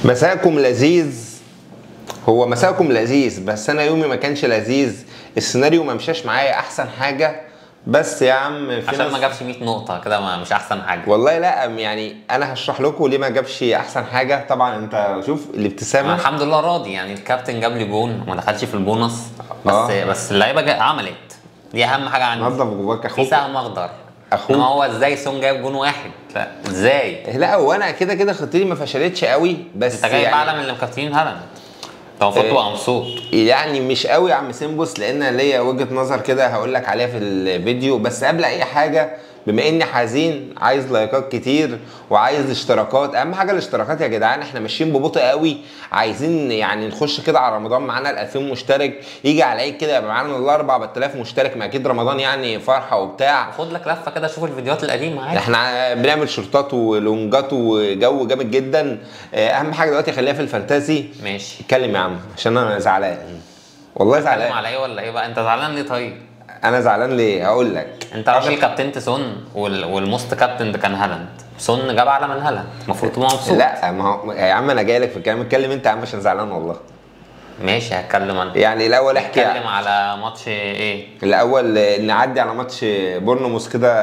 مساءكم لذيذ هو مساءكم لذيذ بس انا يومي ما كانش لذيذ السيناريو ما مشاش معايا احسن حاجه بس يا عم في عشان ناس ما جابش 100 نقطة كده ما مش أحسن حاجة والله لا يعني انا هشرح لكم ليه ما جابش احسن حاجه طبعا انت شوف أنا الابتسامه الحمد لله راضي يعني الكابتن جاب لي جون وما دخلش في البونص بس آه. بس اللعيبة جا- عملت دي أهم حاجة عندي نظف جواك في اخوك سهم أخضر أخوك. انما هو ازاي سون جايب جون واحد لا ازاي لا وانا كده كده خطتي ما فشلتش قوي بس انت جايب يعني اعلى من اللي مكابتنين هالاند انت المفروض إيه. تبقى مبسوط يعني مش قوي يا عم سيمبوس لان أنا ليا وجهه نظر كده هقول لك عليها في الفيديو بس قبل اي حاجه بما اني حزين عايز لايكات كتير وعايز اشتراكات اهم حاجه الاشتراكات يا جدعان احنا ماشيين ببطء قوي عايزين يعني نخش كده على رمضان معانا ال 2000 مشترك يجي على العيد كده يبقى معانا ال 4000 مشترك ما اكيد رمضان يعني فرحه وبتاع خد لك لفة كده شوف الفيديوهات القديمة عادي احنا بنعمل شورتات ولونجات وجو جامد جدا اهم حاجه دلوقتي خليها في الفانتازي ماشي اتكلم يا عم عشان انا زعلان والله اتكلم زعلان على ايه ولا ايه بقى انت زعلان ليه طيب انا زعلان ليه هقول لك انت راجل كابتنت سون وال... والموست كابتن ده كان هالاند سون جاب اعلى من هالاند المفروض تبقى مبسوط لا ما هو يا عم انا جاي لك في الكلام اتكلم انت يا عم عشان زعلان والله ماشي هتكلم انا يعني الاول احكي اتكلم على ماتش ايه الاول نعدي على ماتش بورنموث كده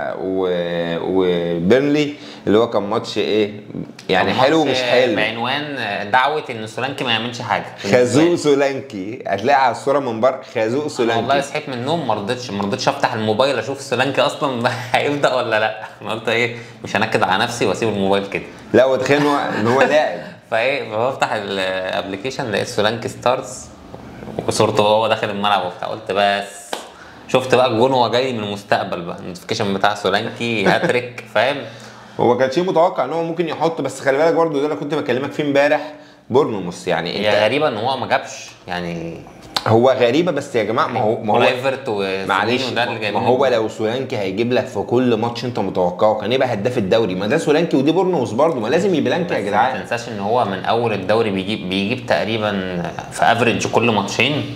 و- وبيرنلي اللي هو كان ماتش ايه يعني كان حلو ماتش ومش حلو بعنوان دعوه ان سولانكي ما يعملش حاجه خازوق سولانكي هتلاقي على الصوره من بره خازوق أنا سولانكي والله صحيت من النوم ما رضيتش ما رضيتش افتح الموبايل اشوف سولانكي اصلا هيبدا ولا لا انا قلت ايه مش هنكد على نفسي واسيب الموبايل كده لا وتخيل ان هو ان هو لاعب فايه بفتح الابلكيشن لقيت سولانكي ستارز وصورته وهو داخل الملعب وبتاع قلت بس شفت بقى الجون وهو جاي من المستقبل بقى النوتيفيكيشن بتاع سولانكي هاتريك فاهم هو كان شيء متوقع ان هو ممكن يحط بس خلي بالك برضه ده انا كنت بكلمك فيه امبارح بورنموث يعني هي انت غريبه ان هو ما جابش يعني هو غريبه بس يا جماعه ما هو ما هو ولايفرت معلش وسيمينو ده اللي ما جايبين هو لو سولانكي هيجيب لك في كل ماتش انت متوقعه كان يبقى هداف الدوري ما ده سولانكي ودي بورنموث برضه ما لازم يبقى لانكي يا بس ما جدعان تنساش ان هو من اول الدوري بيجيب بيجيب تقريبا في افريج كل ماتشين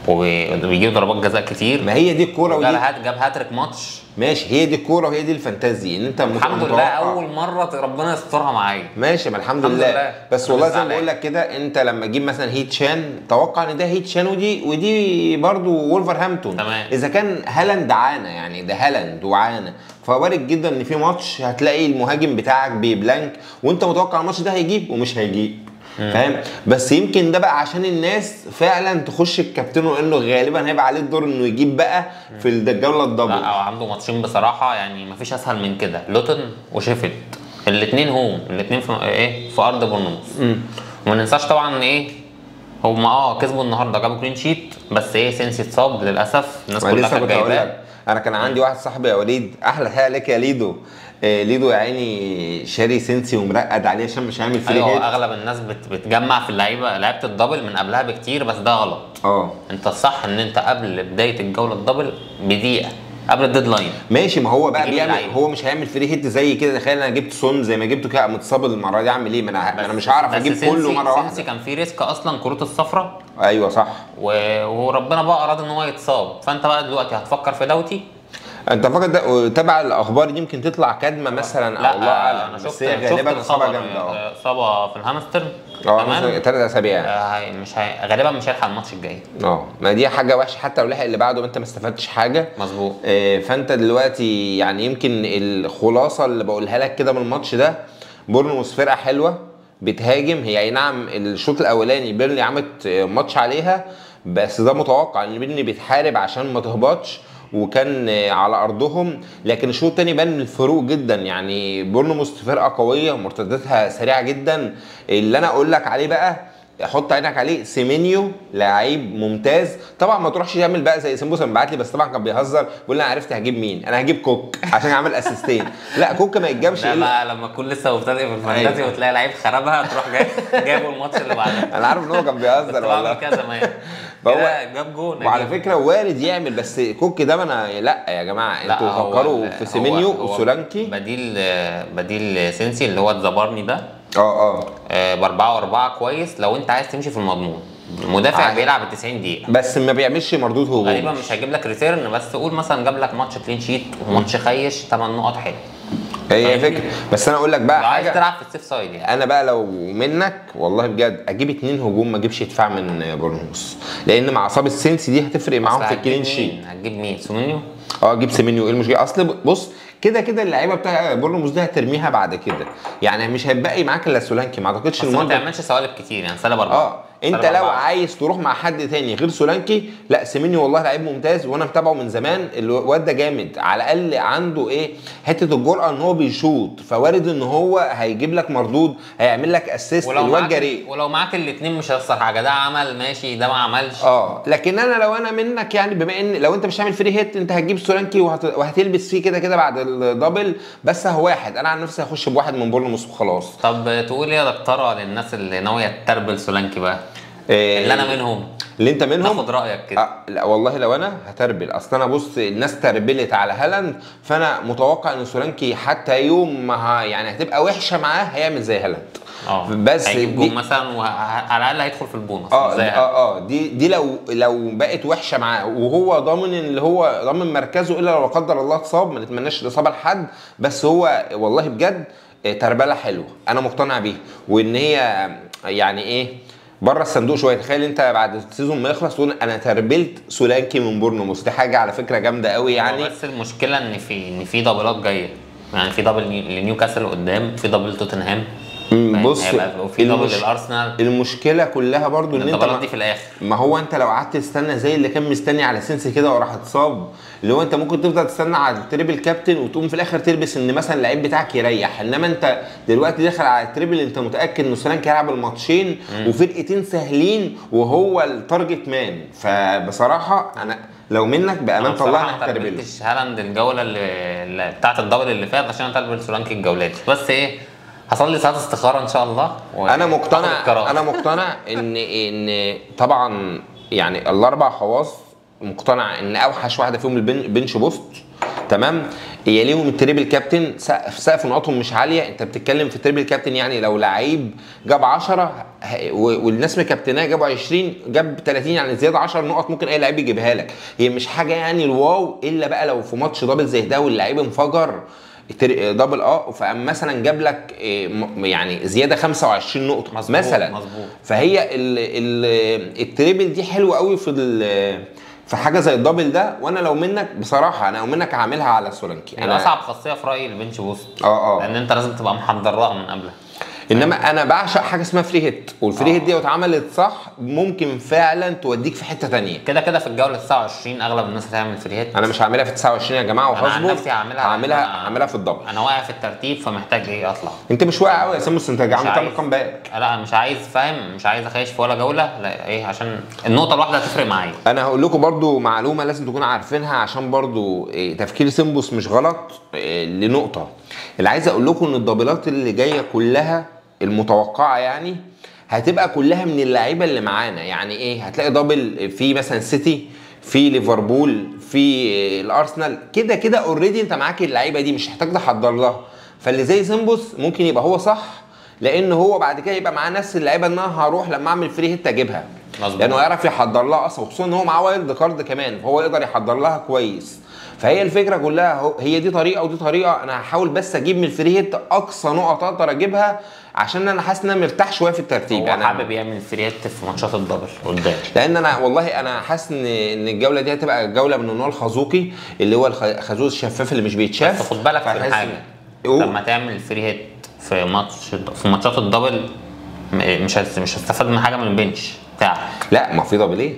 وبيجيب ضربات جزاء كتير ما هي دي الكوره جاب ودي هات جاب هاتريك ماتش ماشي هي دي الكوره وهي دي الفانتازي ان انت مت- الحمد لله متوقع. اول مره ربنا يسترها معايا ماشي ما الحمد, الحمد لله. لله. بس أنا والله مش زي ما زعلان. بقول لك كده انت لما تجيب مثلا هيت شان توقع ان ده هيت شان ودي ودي برضه وولفرهامبتون تمام. اذا كان هالاند عانى يعني ده هالاند وعانى فوارد جدا ان في ماتش هتلاقي المهاجم بتاعك ببلانك وانت متوقع الماتش ده هيجيب ومش هيجيب فاهم بس يمكن ده بقى عشان الناس فعلا تخش الكابتن وانه غالبا هيبقى عليه الدور انه يجيب بقى في الجوله الدبل لا أو عنده ماتشين بصراحه يعني مفيش اسهل من كده لوتن وشيفيلد الاثنين هوم الاثنين في ايه في ارض بورنموث وما ننساش طبعا ايه هما اه كسبوا النهارده جابوا كلين شيت بس ايه سينسي اتصاب للاسف الناس ما كلها لسه كانت كنت هقول جايباه لك انا كان عندي واحد صاحبي يا وليد احلى حاجه لك يا ليدو آه، ليدو يا عيني شاري سنسي ومرقد عليه عشان مش هيعمل فري ايوه هيت اغلب الناس بت بتجمع في اللعيبه لعيبه الدبل من قبلها بكتير بس ده غلط اه انت الصح ان انت قبل بدايه الجوله الدبل بدقيقه قبل الديدلاين ماشي ما هو بقى تجيب بيعمل اللعيبة. هو مش هيعمل فري هيت زي كده تخيل انا جبت سون زي ما جبته كده متصاب المره دي اعمل ايه ما انا ما انا مش هعرف بس اجيب سينسي- كله مره سينسي واحده كان في ريسك اصلا كروت الصفراء ايوه صح و- وربنا بقى اراد ان هو يتصاب فانت بقى دلوقتي هتفكر في دوتي انت فاكر ده تبع الاخبار دي يمكن تطلع كدمه مثلا او الله اعلم انا بس شفت هي شفت غالبا اصابه الخبر جامده اه آه، اصابه في الهامستر اه مثلا ثلاث اسابيع آه، هي- مش هي... غالبا مش هيلحق الماتش الجاي اه ما دي حاجه وحشه حتى لو لحق اللي بعده ما انت ما استفدتش حاجه مظبوط آه، فانت دلوقتي يعني يمكن الخلاصه اللي بقولها لك كده من الماتش ده بورنموث فرقه حلوه بتهاجم هي اي نعم الشوط الاولاني بيرني عملت آه، ماتش عليها بس ده متوقع ان بيرني بيتحارب عشان ما تهبطش وكان آه، على ارضهم لكن الشوط الثاني بان الفروق جدا يعني بورنموث فرقه قويه مرتداتها سريعه جدا اللي انا اقول لك عليه بقى حط عينك عليه سيمينيو لعيب ممتاز طبعا ما تروحش تعمل بقى زي سمبوسه بعت لي بس طبعا كان بيهزر بيقول لي انا عرفت هجيب مين انا هجيب كوك عشان يعمل اسيستين لا كوك ما يتجابش ده الا بقى لما تكون لسه مبتدئ في الفانتازي أيوة. وتلاقي لعيب خربها تروح جاي جايبه الماتش اللي بعدها انا عارف ان هو كان كنت بيهزر بعمل والله كده زمان فهو- كده جاب جون وعلى أجيب. فكره وارد يعمل بس كوك ده ما انا لا يا جماعه لا، انتوا هو- فكروا في هو- سيمينيو هو وسولانكي بديل بديل سينسي اللي هو الزبرني ده اه اه آه، باربعه واربعه كويس لو انت عايز تمشي في المضمون المدافع عادي. بيلعب ال 90 دقيقه بس ما بيعملش مردود غالبا هجومي مش هيجيب لك ريتيرن بس قول مثلا جاب لك ماتش كلين شيت وماتش خيش 8 نقط حلو هي فاهمني؟ فكره بس انا اقول لك بقى لو عايز حاجه تلعب في السيف سايد يعني انا بقى لو منك والله بجد اجيب اتنين هجوم ما اجيبش دفاع من بورنموث لان مع اصابه سينسي دي هتفرق معاهم أصل في هتجيب الكلين شيت مين؟ هتجيب مين سومينيو اه اجيب سيمينيو ايه المشكله اصل بص كده كده اللعيبه بتاع بورنموث دي هترميها بعد كده يعني مش هيبقى معاك الا سولانكي ما اعتقدش بس ما الماتش تعملش سوالف كتير يعني سالب اربعه اه انت سالب لو أربعة. عايز تروح مع حد تاني غير سولانكي لا سيمينيو والله لعيب ممتاز وانا متابعه من زمان الواد ده جامد على الاقل عنده ايه حته الجرأه ان هو بيشوط فوارد ان هو هيجيب لك مردود هيعمل لك اسيست ولو الواد معاك جريء ولو معاك الاثنين مش هيخسر حاجه ده عمل ماشي ده ما عملش اه لكن انا لو انا منك يعني بما ان لو انت مش هعمل فري هيت انت هتجيب سولانكي وهت... وهتلبس فيه كده كده بعد الدبل بس هو واحد انا عن نفسي هخش بواحد من بورنموث وخلاص طب تقول ايه يا دكتوره للناس اللي ناويه تربل سولانكي بقى إيه اللي انا منهم اللي انت منهم ناخد رايك كده آه لا والله لو انا هتربل اصل انا بص الناس تربلت على هالاند فانا متوقع ان سولانكي حتى يوم ما ه- يعني هتبقى وحشه معاه هيعمل زي هالاند اه بس هيجيب دي- جون مثلا وعلى الاقل هيدخل في البونص اه زي اه اه دي دي لو لو بقت وحشه معاه وهو ضامن اللي هو ضامن مركزه الا لو لا قدر الله اتصاب ما نتمناش الاصابه لحد بس هو والله بجد آه، تربله حلوه انا مقتنع بيها وان هي يعني ايه بره الصندوق شويه تخيل انت بعد السيزون ما يخلص تقول انا تربلت سولانكي من بورنموث دي حاجه على فكره جامده قوي يعني يعني بس المشكله ان في ان في دبلات جايه يعني في دبل نيو- لنيوكاسل قدام في دبل توتنهام مم، فاهم؟ بص هيبقى وفي دبل المش... للارسنال المشكله كلها برضو ان انت الدبلات ما- دي في الاخر ما هو انت لو قعدت تستنى زي اللي كان مستني على سينسي كده وراح اتصاب اللي هو انت ممكن تفضل تستنى على التريبل كابتن وتقوم في الاخر تلبس ان مثلا اللعيب بتاعك يريح انما انت دلوقتي داخل على التريبل انت متاكد ان سولانكي هيلعب الماتشين وفرقتين سهلين وهو التارجت مان فبصراحه انا لو منك بامان انا بصراحه طلعنا ما التريبل تربلتش هالاند الجوله اللي, اللي بتاعت الدبل اللي فات عشان اتربل سولانكي الجولات بس ايه هصلي صلاه استخاره ان شاء الله و- انا وآخد مقتنع القرار. انا مقتنع ان ان طبعا يعني الاربع خواص مقتنع ان اوحش واحده فيهم البنش بوست تمام يليهم التريبل كابتن سقف سقف نقطهم مش عاليه انت بتتكلم في التريبل كابتن يعني لو لعيب جاب 10 ه- و- والناس مكابتناه جابوا 20 جاب 30 يعني زياده 10 نقط ممكن اي لعيب يجيبها لك هي مش حاجه يعني الواو الا بقى لو في ماتش دبل زي ده واللعيب انفجر تر- دبل اه فقام مثلا جاب لك إيه، م- يعني زياده 25 نقطه مظبوط، مثلا مظبوط. فهي ال ال التريبل دي حلوه قوي في ال- في حاجه زي الدبل ده وانا لو منك بصراحه انا لو منك هعملها على سولانكي هي انا اصعب خاصيه في رايي البنش بوست اه اه لان انت لازم تبقى محضر لها من قبلها انما انا بعشق حاجه اسمها فري هيت والفري آه. هيت دي لو اتعملت صح ممكن فعلا توديك في حته تانية كده كده في الجوله 29 اغلب الناس هتعمل فري هيت انا مش هعملها في 29 يا جماعه أنا عن وهصبر نفسي هعملها هعملها أنا- هعملها في الدبل انا واقع في الترتيب فمحتاج ايه اطلع انت مش واقع قوي يا ساموس انت عم مش تعمل عايز. كومباك لا مش عايز فاهم مش عايز اخيش في ولا جوله لا ايه عشان النقطه الواحده هتفرق معايا انا هقول لكم برضو معلومه لازم تكونوا عارفينها عشان برضو إيه، تفكير سيمبوس مش غلط إيه، لنقطه اللي عايز اقول لكم ان الدبلات اللي جايه كلها المتوقعه يعني هتبقى كلها من اللعيبه اللي معانا يعني ايه هتلاقي دبل في مثلا سيتي في ليفربول في الارسنال كده كده اوريدي انت معاك اللعيبه دي مش هتحتاج تحضر لها فاللي زي سيمبوس ممكن يبقى هو صح لان هو بعد كده يبقى معاه نفس اللعيبه ان انا هروح لما اعمل فري هيت اجيبها مظبوط. لانه يعرف يحضر لها اصلا وخصوصا ان هو معاه وايلد كارد كمان فهو يقدر يحضر لها كويس فهي الفكره كلها هو هي دي طريقه ودي طريقه انا هحاول بس اجيب من الفري هيت اقصى نقط اقدر اجيبها عشان انا حاسس ان انا مرتاح شويه في الترتيب هو انا حابب يعمل فري هيت في ماتشات الدبل قدام لان انا والله انا حاسس ان ان الجوله دي هتبقى جوله من النوع الخازوقي اللي هو الخ- الخازوق الشفاف اللي مش بيتشاف بس خد بالك فهحس من حاجه إن- قول. لما تعمل فري هيت في ماتش في ماتشات الدبل م- مش هت- مش هتستفاد من حاجه من البنش بتاعك لا ما في دبلين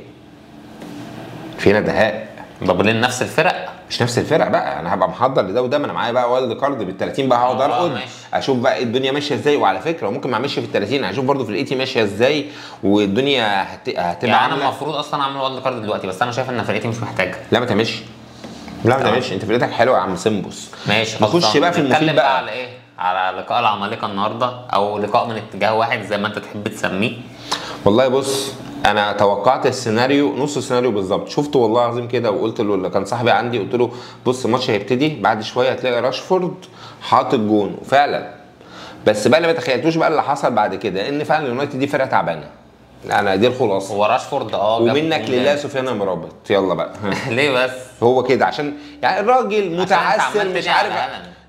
في ندهاء دبلين نفس الفرق مش نفس الفرق بقى انا هبقى محضر لده وده ما انا معايا بقى وايلد كارد بال 30 بقى هقعد آه، ارقد ماشي. اشوف بقى الدنيا ماشيه ازاي وعلى فكره ممكن ما اعملش في ال 30 هشوف برده في الايتي ماشيه ازاي والدنيا هت... هتبقى يعني انا عامله المفروض اصلا اعمل وايلد كارد دلوقتي بس انا شايف ان فرقتي مش محتاجه لا ما تعملش لا ما تمام. تعملش انت فرقتك حلوه يا عم سيمبوس ماشي نخش خلصان. بقى في نتكلم المفيد بقى بقى على ايه على لقاء العمالقه النهارده او لقاء من اتجاه واحد زي ما انت تحب تسميه والله بص انا توقعت السيناريو نص السيناريو بالظبط شفت والله العظيم كده وقلت له اللي كان صاحبي عندي قلت له بص الماتش هيبتدي بعد شويه هتلاقي راشفورد حاطط جون وفعلا بس بقى اللي ما تخيلتوش بقى اللي حصل بعد كده ان فعلا اليونايتد دي فرقه تعبانه انا دي الخلاصه هو راشفورد اه جاب ومنك جون. لله سفيان مرابط يلا بقى ليه بس هو كده عشان يعني الراجل عشان أنت متعسر عمال مش تدعي على عارف هالاند.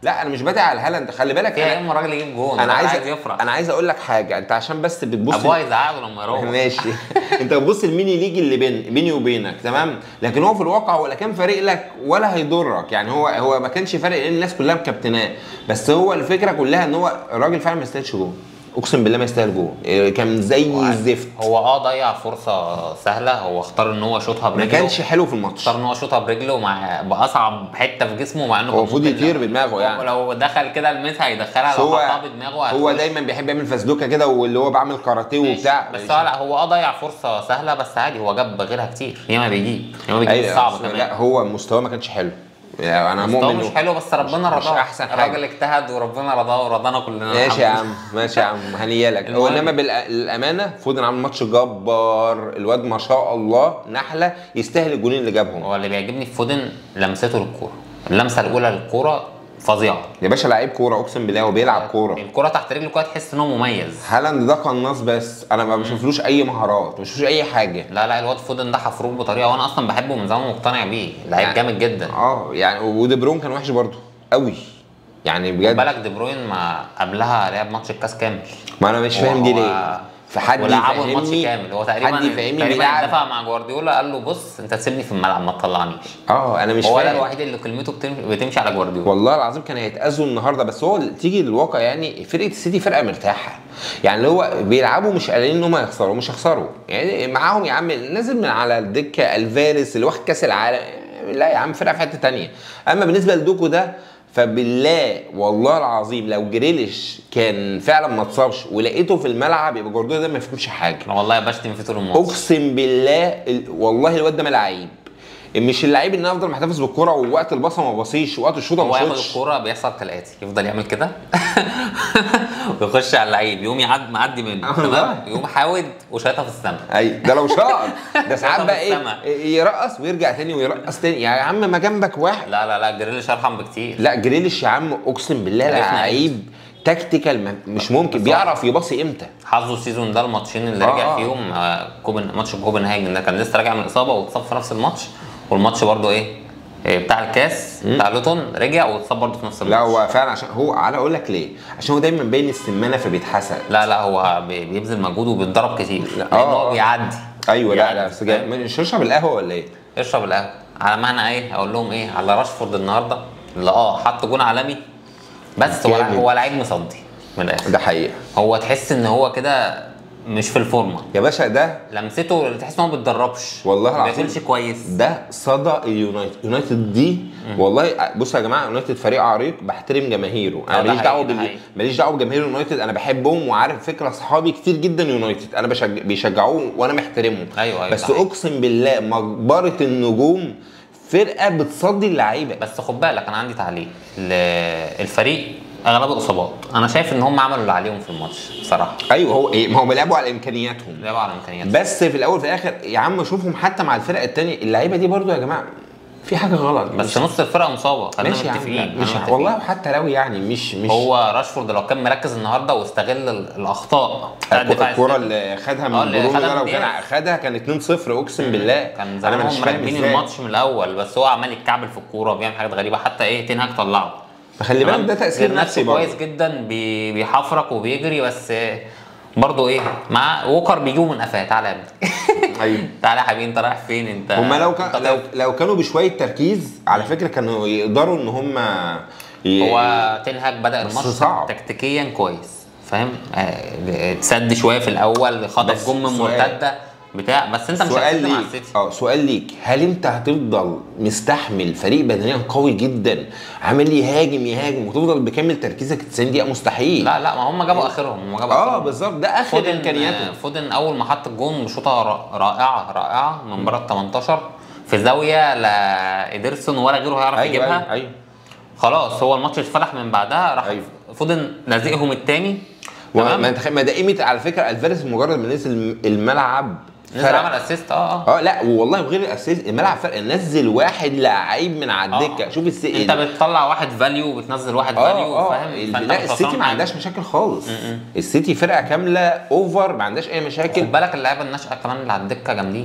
لا انا مش بادئ على هالاند خلي بالك في انا ايام الراجل يجيب جون انا الراجل عايز يفرح انا عايز اقول لك حاجه انت عشان بس بتبص ابوه هيزعله لما يروح ماشي انت بتبص الميني ليج اللي بين بيني وبينك تمام لكن هو في الواقع ولا كان فارق لك ولا هيضرك يعني هو هو ما كانش فارق لان الناس كلها مكابتناه بس هو الفكره كلها ان هو الراجل فعلا ما يستاهلش جول اقسم بالله ما يستاهل جول إيه، كان زي الزفت هو اه ضيع فرصه سهله هو اختار ان هو يشوطها ما برجله كانش حلو في الماتش اختار ان هو يشوطها برجله مع باصعب حته في جسمه مع انه هو كان المفروض ممكن يطير لو- بدماغه يعني. لو دخل كده المسها هيدخلها بس لو هو حطها بدماغه هو هتخش. دايما بيحب يعمل فزلوكه كده واللي هو بعمل كاراتيه وبتاع بس هو لا هو اه ضيع فرصه سهله بس عادي هو جاب غيرها كتير ياما بيجيب ياما بيجيب ايوه صعب بس كمان لا هو مستواه ما كانش حلو يعني انا مستواه مؤمن مش إنه- حلو بس ربنا مش رضاه أحسن حاجة. الراجل اجتهد وربنا رضاه ورضانا كلنا ماشي يا الحمد عم ماشي يا عم هنيالك هو المهم. انما بالامانه فودن عامل ماتش جبار الواد ما شاء الله نحله يستاهل الجولين اللي جابهم هو اللي بيعجبني في فودن لمسته للكوره اللمسه الاولى للكوره فظيعه يا باشا لعيب كوره اقسم بالله وبيلعب كوره الكوره تحت رجله كده تحس ان هو مميز هالاند ده قناص بس انا ما بشوفلوش اي مهارات ما بشوفلوش اي حاجه لا لا الواد فودن ده حفروك بطريقه وانا اصلا بحبه من زمان مقتنع بيه لعيب جامد جدا اه يعني ودي برون كان وحش برضه قوي يعني خد بجد بالك دي بروين ما قبلها لعب ماتش الكاس كامل ما انا مش فاهم دي هو- ليه في حد ولعبوا الماتش يفهمني كامل هو تقريبا حد يفهمني تقريبا بيلعب اتفق مع جوارديولا قال له بص انت تسيبني في الملعب ما تطلعنيش اه انا مش هو ده فاهم الوحيد اللي كلمته بتم- بتمشي على جوارديولا والله العظيم كان هيتأذوا النهارده بس هو تيجي للواقع يعني فرقه السيتي فرقه مرتاحه يعني اللي هو بيلعبوا مش قلقانين ان هم يخسروا مش هيخسروا يعني معاهم يا عم نازل من على الدكه الفارس اللي واخد كاس العالم لا يا عم فرقه في حته تانية اما بالنسبه لدوكو ده فبالله والله العظيم لو جريليش كان فعلا ما اتصابش ولقيته في الملعب يبقى جوارديولا ده ما يفهمش حاجه انا والله بشتم في طول الماتش اقسم بالله ال- والله الواد ده ما لعيب مش اللعيب ان انا افضل محتفظ بالكوره ووقت الباصه ما بصيش وقت الشوطه هو ما ياخد شوطش الكوره بيحصل كالاتي يفضل يعمل كده ويخش على اللعيب يقوم يعد معدي منه آه تمام والله. يقوم حاود وشايطها في السماء اي ده لو شاط ده ساعات شاطها بقى في ايه السما. يرقص ويرجع تاني ويرقص تاني يا عم ما جنبك واحد لا لا لا جريليش ارحم بكتير لا جريليش يا عم اقسم بالله عرفنا لعيب تكتيكال ما- مش ممكن بس بيعرف يباصي امتى حظه السيزون ده الماتشين اللي آه، رجع آه. فيهم آه، كوبن ماتش كوبنهاجن ده كان لسه راجع من اصابه واتصاب في نفس الماتش والماتش برضو ايه إيه، بتاع الكاس بتاع لوتون رجع واتصاب برضه في نفس لا الماتش هو فعلا عشان هو على اقول لك ليه عشان هو دايما باين السمانه فبيتحسد لا لا هو بي- بيبذل مجهود وبيتضرب كتير لان آه، هو آه. بيعدي ايوه لا لا بيعدي، بس جاي- مش هشرب القهوه ولا ايه اشرب القهوه على معنى ايه اقول لهم ايه على راشفورد النهارده اللي اه حط جون عالمي بس هو جامد. هو لعيب مصدي من الاخر ده حقيقه هو تحس ان هو كده مش في الفورمه يا باشا ده لمسته تحس ان هو ما بيتدربش والله ما العظيم. بياكلش كويس ده صدى اليونايتد يونايتد دي والله بصوا يا جماعه يونايتد فريق عريق بحترم جماهيره انا آه، ده ماليش دعوه حقيقي، ده بال... حقيقي. ماليش دعوه بجماهير يونايتد انا بحبهم وعارف فكره اصحابي كتير جدا يونايتد انا بشجع بيشجعوه وانا محترمهم أيوة، أيوة، بس ده حقيقي. اقسم بالله مقبره النجوم فرقه بتصدي اللعيبه بس خد بالك انا عندي تعليق ل- الفريق اغلبه اصابات انا شايف ان هم عملوا اللي عليهم في الماتش بصراحه ايوه هو إيه ما هو بيلعبوا على امكانياتهم لعبوا على امكانيات بس في الاول وفي الاخر يا عم شوفهم حتى مع الفرقه الثانيه اللعيبه دي برضو يا جماعه في حاجه غلط بس نص الفرقه مصابه خلينا ماشي يا عم متفقين لا، مش خلينا والله متفقين. حتى لو يعني مش مش هو راشفورد لو كان مركز النهارده واستغل ال- الاخطاء بتاع الدفاع الكرة السري، اللي خدها آه، من اللي برونو خدها ده لو من كان دياز. خدها كان 2-0 اقسم بالله كان انا زمانهم مش فاهم راكبين ازاي الماتش من الاول بس هو عمال يتكعبل في الكوره وبيعمل حاجات غريبه حتى ايه تنهاج طلعه فخلي بالك تمام؟ ده تاثير غير نفسي كويس برضه جدا بي- بيحفرك وبيجري بس آه، برضه ايه مع ووكر بيجيبه من قفاه تعالى يا ابني ايوه تعالى يا حبيبي انت رايح فين انت هما لو كان أنت لو لو كانوا بشويه تركيز على فكره كانوا يقدروا ان هم ي... هو تنهاج بدا بس الماتش صعب. تكتيكيا كويس فاهم آه، تسد شويه في الاول بس خطف جون من سؤال. مرتده بتاع بس انت مش سؤال هتسد مع ليك السيتي اه سؤال ليك هل انت هتفضل مستحمل فريق بدنيا قوي جدا عامل يهاجم يهاجم وتفضل بكامل تركيزك 90 دقيقه مستحيل لا لا ما هم جابوا اخرهم هم جابوا اه اخرهم بالظبط ده اخر فودن امكانياتهم فودن اول ما حط الجون بشوطه را- رائعه رائعه من بره ال 18 في زاويه لا ايدرسون ولا غيره هيعرف ايوه يجيبها ايوه ايوه خلاص هو الماتش اتفتح من بعدها راح أيوة. فودن لازقهم التاني وما تمام انت ما ده قيمه على فكره الفاريز مجرد ما نزل الملعب نزل فرق. عمل اسيست اه اه اه لا والله وغير الاساس الملعب فرق نزل واحد لعيب من على الدكه آه. شوف الس... انت بتطلع واحد فاليو وبتنزل واحد فاليو اه اه فاهم ال- فأنت لا بتخسران السيتي ما حاجة. عندهاش مشاكل خالص السيتي فرقه كامله اوفر ما عندهاش اي مشاكل خد بالك اللعيبه الناشئه كمان اللي على الدكه جامدين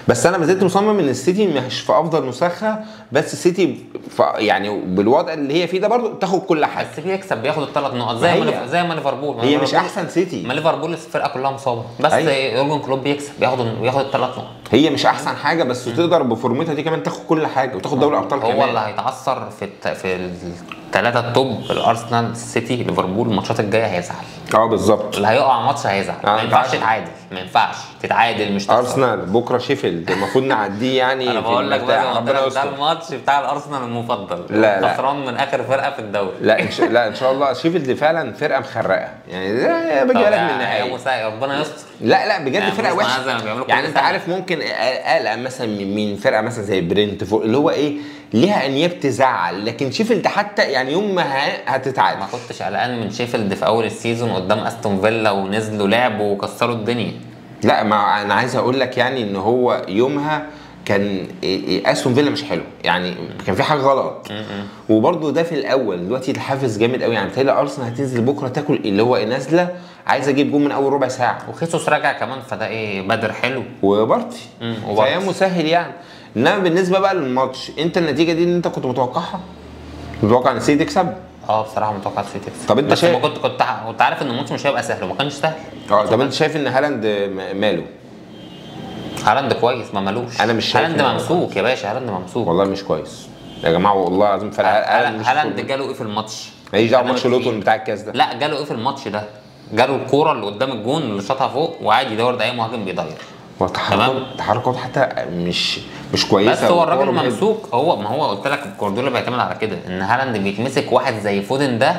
بس انا ما زلت مصمم ان السيتي مش في افضل نسخها بس السيتي ف- يعني بالوضع اللي هي فيه ده برضو تاخد كل حاجه بس بيكسب بياخد الثلاث نقط زي هي- ما ليف- زي ما ليفربول ما هي مش ليفربول- احسن سيتي ما ليفربول الفرقه كلها مصابه بس أيوة. يورجن كلوب بيكسب بياخد بياخد الثلاث نقط هي مش احسن حاجه بس تقدر بفورمتها دي كمان تاخد كل حاجه وتاخد دوري ابطال هو كمان اللي هيتعثر في الت... في الثلاثه التوب الارسنال السيتي ليفربول الماتشات الجايه هيزعل اه بالظبط اللي هيقع ماتش هيزعل آه، ما ينفعش ينفعش. تتعادل ما ينفعش تتعادل مش تخسر ارسنال بكره شيفيلد المفروض نعديه يعني انا في بقول لك البتاع. بقى زي ما قلت ربنا لك ده يستر الماتش بتاع الارسنال المفضل لا، لا. خسران من اخر فرقه في الدوري لا إن شاء لا ان شاء الله شيفيلد فعلا فرقه مخرقه يعني ده باجي طب بالك من يا- يا النهائي مساء ربنا يستر لا لا بجد يعني فرقه بص، وحشه زي ما بيعملوا كل يعني انت سنة. عارف ممكن اقلق مثلا من مين فرقه مثلا زي برنتفورد اللي هو ايه ليها انياب تزعل لكن شيفيلد حتى يعني يوم ما ه- هتتعادل ما كنتش قلقان من شيفيلد في اول السيزون قدام استون فيلا ونزلوا لعبوا وكسروا الدنيا لا ما انا عايز اقول لك يعني ان هو يومها كان إيه- إيه استون فيلا مش حلو يعني كان في حاجه غلط وبرده ده في الاول دلوقتي الحافز جامد قوي يعني بتهيألي ارسنال هتنزل بكره تاكل اللي هو نازله عايز اجيب جول من اول ربع ساعه وخيسوس راجع كمان فده ايه بدر حلو وبارتي مم، وبارتي. فهي مسهل يعني انما بالنسبه بقى للماتش انت النتيجه دي اللي انت كنت متوقعها متوقع ان السيتي تكسب اه بصراحه متوقع السيتي تكسب طب انت بس شايف- ما كنت كنت ع- كنت عارف ان الماتش مش هيبقى سهل وما كانش سهل اه طب انت شايف ان هالاند م- ماله هالاند كويس ما مالوش أنا مش شايف هالاند إن هو ممسوك يا باشا هالاند ممسوك والله مش كويس يا جماعه والله العظيم فرق هالاند مش هالاند كويس. جاله ايه في الماتش؟ ماليش دعوه أنا ماتش متفقين. لوتون بتاع الكاس ده لا جاله ايه في الماتش ده؟ جاله الكوره اللي قدام الجون اللي شاطها فوق وقاعد يدور ده اي مهاجم بيضيع هو تحركات تمام. تحركات حتى مش مش كويسه بس هو الراجل والكورة مهد- ممسوك هو ما هو قلت لك جوارديولا بيعتمد على كده ان هالاند بيتمسك واحد زي فودن ده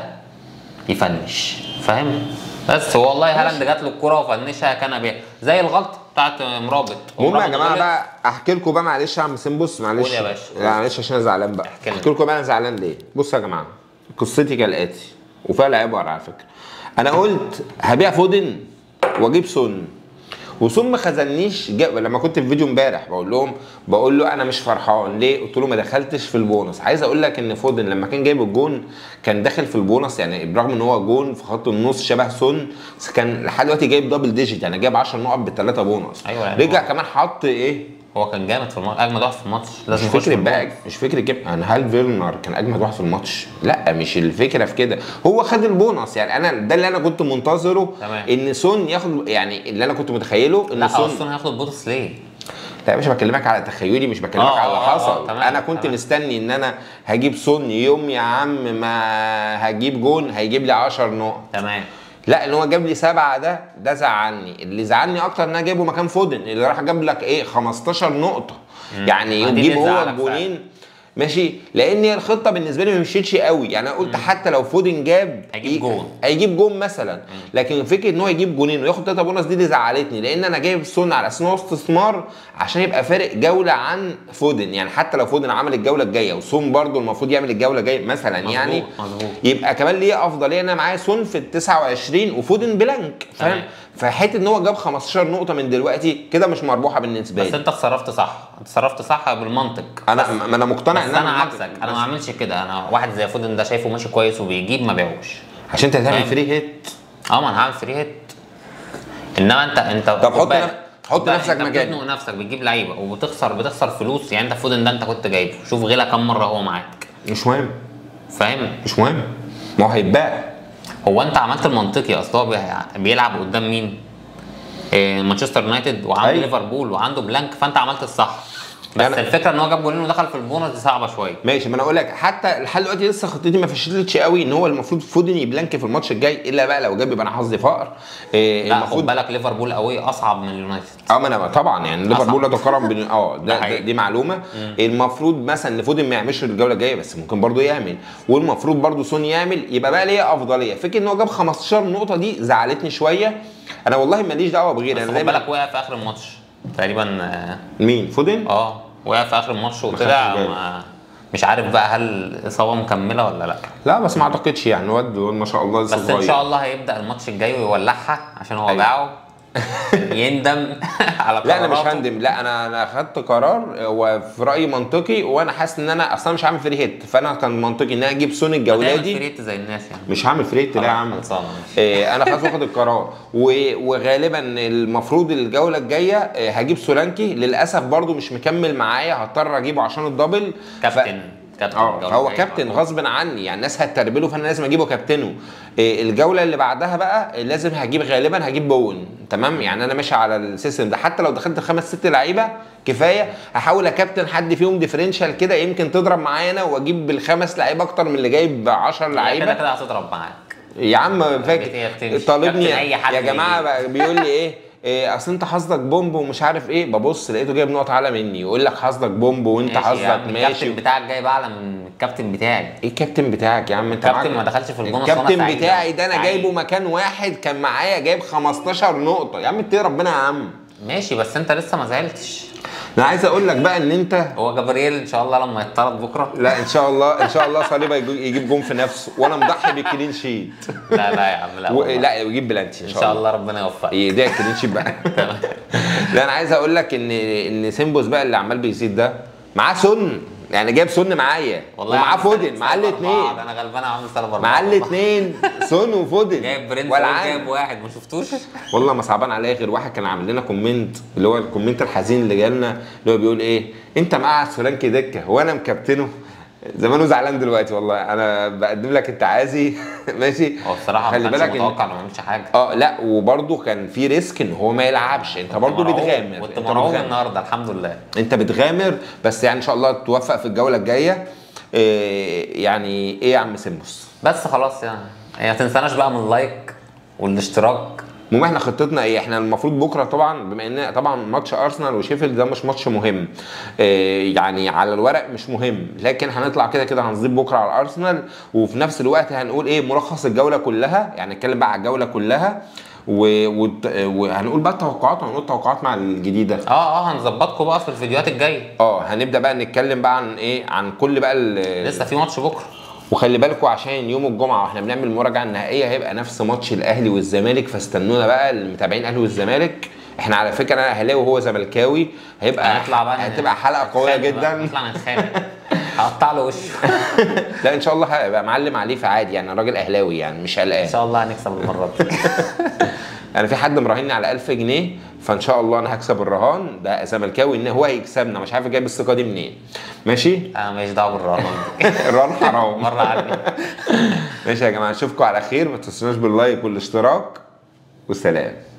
يفنش فاهم؟ بس هو والله هالاند جات له الكوره وفنشها كان بيها زي الغلطه بتاعت مرابط المهم يا مرابط جماعه غلط. بقى احكي لكم بقى معلش يا عم سين بص معلش قول يا باشا. لا معلش عشان انا زعلان بقى احكي لنا. احكي لكم بقى انا زعلان ليه بصوا يا جماعه قصتي كالاتي وفيها العبر على فكره انا قلت هبيع فودن واجيب سون وسون ما خذلنيش جا- لما كنت في فيديو امبارح بقول لهم بقول له انا مش فرحان ليه قلت له ما دخلتش في البونص عايز اقول لك ان فودن لما كان جايب الجون كان داخل في البونص يعني برغم ان هو جون في خط النص شبه سون بس كان لحد دلوقتي جايب دبل ديجيت يعني جايب 10 نقط بالثلاثه بونص أيوة يعني رجع هو- كمان حط ايه هو كان جامد في الماتش اجمد واحد في الماتش مش لازم يخش في فكرة بقى الجون. مش فكرة كده يعني هل فيرنر كان اجمد واحد في الماتش؟ لا مش الفكرة في كده هو خد البونص يعني انا ده اللي انا كنت منتظره تمام. ان سون ياخد يعني اللي انا كنت متخيله ان لا سون اصلا هياخد البوتس ليه؟ لا يا باشا بكلمك على تخيلي مش بكلمك آه، على اللي آه، آه، حصل تمام، انا كنت تمام. مستني ان انا هجيب سون يوم يا عم ما هجيب جون هيجيب لي 10 نقط تمام لا ان هو جاب لي سبعه ده ده زعلني اللي زعلني اكتر ان انا جايبه مكان فودن اللي راح جاب لك ايه 15 نقطه يعني ما دي يجيب اللي هو تزعلك الجونين ماشي لان هي الخطه بالنسبه لي ما مشيتش قوي يعني انا قلت حتى لو فودن جاب هيجيب ي- جون. هيجيب جون مثلا لكن فكره ان هو يجيب جونين وياخد ثلاثه بونص دي اللي زعلتني لان انا جايب سون على اساس ان هو استثمار عشان يبقى فارق جوله عن فودن يعني حتى لو فودن عمل الجوله الجايه وسون برده المفروض يعمل الجوله الجايه مثلا مظبوط، يعني مظبوط. يبقى كمان ليه افضليه انا معايا سون في ال 29 وفودن بلانك فاهم تمام. فحته ان هو جاب 15 نقطه من دلوقتي كده مش مربوحه بالنسبه بس لي انت اتصرفت صح اتصرفت صح بالمنطق انا ما انا مقتنع بس ان انا انا عكسك انا ما اعملش كده انا واحد زي فودن ده شايفه ماشي كويس وبيجيب ما بيعوش عشان انت هتعمل فاهم. فري هيت اه ما انا هعمل فري هيت انما انت انت طب خد حط بالك. نف- حط خد بالك، نفسك انت مكاني. بتزنق نفسك بتجيب لعيبه وبتخسر بتخسر فلوس يعني انت فودن ده انت كنت جايبه شوف غيرها كم مره هو معاك مش مهم فاهم مش مهم ما هو هيتباع هو انت عملت المنطقي اصل هو بي- بيلعب قدام مين؟ إيه، مانشستر يونايتد وعنده أيوة. ليفربول وعنده بلانك فانت عملت الصح بس أنا- الفكره ان هو جاب جولين ودخل في البونص دي صعبه شويه ماشي ما انا اقول لك حتى لحد دلوقتي لسه خطتي ما فشلتش قوي ان هو المفروض فودن يبلانك في الماتش الجاي الا بقى لو جاب يبقى انا حظي فقر إيه لا خد المفروض بالك ليفربول قوي اصعب من اليونايتد اه ما انا طبعا يعني ليفربول لا تقارن بين اه ده ده, ده حقيقي. دي معلومه المفروض مثلا ان فودن ما يعملش الجوله الجايه بس ممكن برضو يعمل والمفروض برضو سون يعمل يبقى بقى ليا افضليه فكره ان هو جاب 15 نقطه دي زعلتني شويه انا والله ماليش دعوه بغيري بس انا خد دايما بالك وقع في اخر الماتش تقريبا اه، مين فودن اه وقع في اخر الماتش وطلع خدتش بالي. ما- مش عارف بقى هل الاصابه مكمله ولا لا لا بس ما اعتقدش يعني الواد الواد ما شاء الله لسه بس صغير ان شاء الله هيبدا الماتش الجاي ويولعها عشان هو أيوة. باعه يندم على لا انا مش قراراته. هندم لا انا انا خدت قرار وفي رايي منطقي وانا حاسس ان انا اصلا مش هعمل فري هيت فانا كان منطقي ان انا اجيب سون الجوله هتعمل دي فريت زي الناس يعني مش هعمل فري هيت لا يا عم خلصانة، ماشي. إيه، انا خلاص واخد القرار و- وغالبا المفروض الجوله الجايه إيه، هجيب سولانكي للاسف برضو مش مكمل معايا هضطر اجيبه عشان الدبل كابتن كابتن اه الجولة هو الجاية كابتن برضه. غصب عني يعني الناس هتربله فانا لازم اجيبه كابتنه إيه، الجوله اللي بعدها بقى لازم هجيب غالبا هجيب بون تمام يعني انا ماشي على السيستم ده حتى لو دخلت خمس ست لعيبه كفايه هحاول اكابتن حد فيهم ديفرنشال كده يمكن تضرب معايا انا واجيب بالخمس لعيبه اكتر من اللي جايب 10 لا، كده لعيبه كده هتضرب معاك يا عم هي فاكر بتمشي. طالبني كابتن أي حد يا جماعه بيجي. بقى بيقول لي ايه إيه اصل انت حظك بومب ومش عارف ايه ببص لقيته جايب نقط اعلى مني يقول لك حظك بومب وانت ماشي يا حظك عم، ماشي الكابتن بتاعك جايب اعلى من الكابتن بتاعي ايه الكابتن بتاعك يا عم انت الكابتن معاك- ما دخلش في البونص الكابتن وأنا سعيد. بتاعي ده انا سعيد. جايبه مكان واحد كان معايا جايب 15 نقطه يا عم اتقي ربنا يا عم ماشي بس انت لسه ما زعلتش انا عايز اقول لك بقى ان انت هو جبريل ان شاء الله لما يطرد بكره لا ان شاء الله ان شاء الله صليبه يجي- يجيب جون في نفسه وانا مضحي بالكلين شيت لا لا يا عم لا و... والله. لا يجيب بلانتي ان شاء الله ربنا يوفقك ايه ده الكلين شيت بقى لا انا عايز اقول لك ان ان سيمبوس بقى اللي عمال بيزيد ده معاه سن يعني جايب سن معايا ومعاه عم فودن سالب معاه سالب أربعة، الاثنين ده انا غلبان عامل سالب أربعة معاه والله. الاثنين سون وفودن جايب برنس والعاب. جايب واحد ما شفتوش والله ما صعبان عليا غير واحد كان عامل لنا كومنت اللي هو الكومنت الحزين اللي جالنا اللي هو بيقول ايه انت مقعد سولانكي دكه وانا مكابتنه زمانه زعلان دلوقتي والله انا بقدم لك التعازي ماشي هو بصراحه خلي ما كانش بالك إن- متوقع انه ما يعملش حاجه اه لا وبرده كان في ريسك ان هو ما يلعبش انت برده مرعوب. بتغامر كنت انت مرعوب بتغامر. النهارده الحمد لله انت بتغامر بس يعني ان شاء الله توفق في الجوله الجايه إيه يعني ايه يا عم سيمبوس بس خلاص يعني ما تنساناش بقى من اللايك والاشتراك المهم احنا خطتنا ايه؟ احنا المفروض بكره طبعا بما ان طبعا ماتش ارسنال وشيفيلد ده مش ماتش مهم. اه يعني على الورق مش مهم، لكن هنطلع كده كده هنضيف بكره على ارسنال وفي نفس الوقت هنقول ايه ملخص الجوله كلها يعني نتكلم بقى على الجوله كلها و... و... وهنقول بقى التوقعات وهنقول توقعات مع الجديده. اه اه هنظبطكم بقى في الفيديوهات الجايه اه هنبدا بقى نتكلم بقى عن ايه؟ عن كل بقى ال... لسه في ماتش بكره وخلي بالكم عشان يوم الجمعه واحنا بنعمل المراجعه النهائيه هيبقى نفس ماتش الاهلي والزمالك فاستنونا بقى المتابعين الاهلي والزمالك احنا على فكره انا اهلاوي وهو زملكاوي هيبقى هنطلع بقى هتبقى حلقه قويه نتخانق بقى، جدا نطلع نتخانق هقطع له وشه لا ان شاء الله هيبقى معلم عليه فعادي يعني راجل اهلاوي يعني مش ان قلقان شاء الله هنكسب المره دي انا في حد مراهني على 1000 جنيه فان شاء الله انا هكسب الرهان ده زملكاوي ان هو هيكسبنا مش عارف جايب الثقه دي منين ماشي انا ماليش دعوه بالرهان دي الرهان حرام مره عني ماشي يا جماعه اشوفكم على خير ما تنسوناش باللايك والاشتراك والسلام